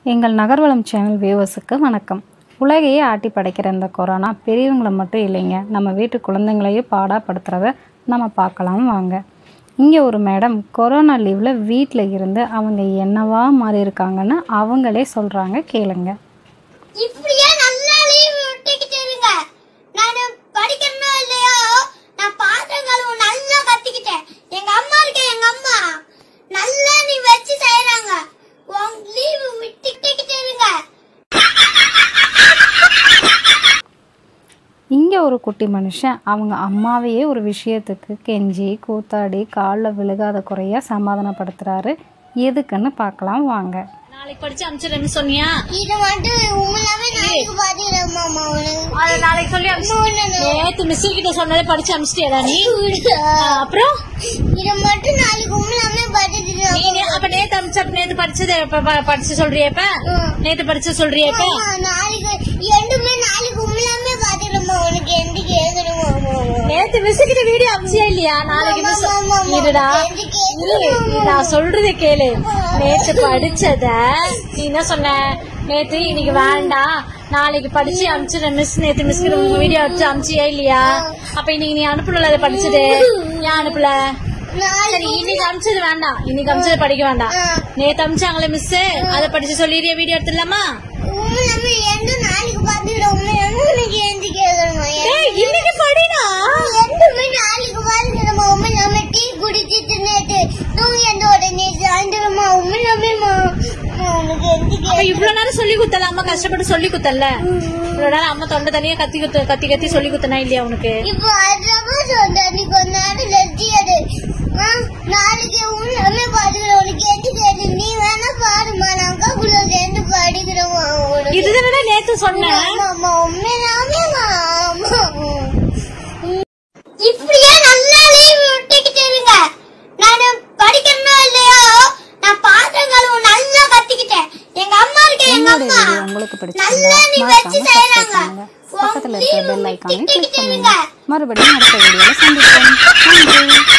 எங்கள் நகர்வளம் சேனல் வியூவர்ஸுக்கு வணக்கம் உலகையே ஆட்டி படைக்கிற இந்த கொரோனா பெரியவங்களை மட்டும் இல்லைங்க நம்ம வீட்டு குழந்தைங்களையும் பாடாப்படுத்துறத நம்ம பார்க்கலாம் வாங்க இங்கே ஒரு மேடம் கொரோனா லீவில் வீட்டில் இருந்து அவங்க என்னவா மாறி இருக்காங்கன்னு அவங்களே சொல்கிறாங்க கேளுங்க இப்படியே நல்லா லீவ் விட்டுக்கிட்டு இருங்க நான் படிக்கிறனோ இல்லையோ நான் பாத்திரம் கழுவ நல்லா கத்துக்கிட்டேன் எங்க அம்மா இருக்க எங்க அம்மா நல்லா நீ வச்சு செய்யறாங்க உன் லீவ் விட்டுக்கிட்டு இருங்க இங்கே ஒரு குட்டி மனுஷன் அவங்க அம்மாவையே ஒரு விஷயத்துக்கு கெஞ்சி கூத்தாடி காலில் விழுகாத குறைய சமாதானப்படுத்துகிறாரு எதுக்குன்னு பார்க்கலாம் வாங்க நாளைக்கு படிச்சு அனுப்பிச்சிடுறேன்னு சொன்னியா இது மட்டும் உண்மையாவே நாளைக்கு பாத்துக்கிறேன் மாமா உனக்கு அது நாளைக்கு சொல்லி அனுப்பிச்சு நேத்து மிஸ் கிட்ட சொன்னதை படிச்சு அனுப்பிச்சிட்டியாடா நீ ஆ, அப்புறம் இது மட்டும் நாளைக்கு உண்மையாவே நீ பாத்துக்கிறேன் நே- அப்ப நேத்து அனுப்பிச்ச அப்ப நேத்து படிச்சது இப்ப ப- படிச்சு சொல்றியா இப்ப நேத்து படிச்சு சொல்றியா இப்ப நாளைக்கு ரெண்டுமே நாளைக்கு உண்மையாவே பாத்துக்கிறோமா உனக்கு எந்த கேக்குறோமா நேத்து மிஸ் கிட்ட வீடியோ அனுப்பிச்சியா இல்லையா நாளைக்கு மிஸ் ஆமா, ஆமா. இருடா எனக்கு நீ நான் சொல்றத கேளு நேத்து படிச்சத நீ என்ன சொன்ன நேத்து இன்னைக்கு வேண்டாம் நாளைக்கு படிச்சு அனுப்பிச்சிடுறேன் மிஸ் நேத்து மிஸ் கிட்ட வீடியோ அனுப்பிச்சு அனுப்பிச்சியா இல்லையா அப்ப இன்னைக்கு நீ அனுப்பல அதை படிச்சது ஏன் அனுப்பல சரி இன்னைக்கு அமிச்சது வேண்டாம் இன்னைக்கு அமிச்சது படிக்க வேண்டாம் நேத்து அமிச்சாங்களே மிஸ் அதை படிச்சு சொல்லிடுறியா வீடியோ எடுத்துடலாமா உண்மையாவே எந்த நாளைக்கு பாத்துக்கிறோம் உண்மையாவே உனக்கு எந்த கேக்குறோமா ஏய், இன்னைக்கு படிடா ரெண்டுமே நாளைக்கு பாத்துக்கிறோமா உண்மையாவே டீ குடிச்சிட்டு நேத்து தூங்கி எந்த உடனே சாயந்தரமா உண்மையாவே உனக்கு எந்த அப்ப கேக்குறோம் இவ்வளவு நேரம் சொல்லி குத்தல அம்மா கஷ்டப்பட்டு சொல்லி குத்தல இவ்வளவு நேரம் அம்மா தொண்டை தனியா கத்தி குத்து கத்தி கத்தி சொல்லி குத்தனா இல்லையா உனக்கு இப்போ அதுமா சொன்ன நீ கொஞ்ச நேரம் லட்சியது நாளைக்கு உண்மையாவே பாத்துக்கிறோம் உனக்கு எந்த கேட்டு நீ வேணா பாருமா நாங்க அவ்வளோ சேர்ந்து படிக்கிறோமா உனக்கு இதுதானடா நேத்து சொன்னேன் ஆமா, உண்மையாவே ஆமா. இப்படியே நல்லா லீவ் விட்டுக்கிட்டு இருங்க நான் படிக்கிறனோ இல்லையோ நான் பாத்திரம் கழுவ நல்லா கத்துக்கிட்டேன் எங்க அம்மா இருக்க எங்க என்னோட அம்மா வீடியோ உங்களுக்கு பிடிச்சிருந்தா நல்லா நீ வச்சு மறக்காம சப்ஸ்கிரைப் செய்யறாங்க பண்ணுங்க பக்கத்தில் இருக்க பெல் ஐக்கானை கிளிக் பண்ணுங்க மறுபடியும் அடுத்த வீடியோவில் சந்திப்போம் நன்றி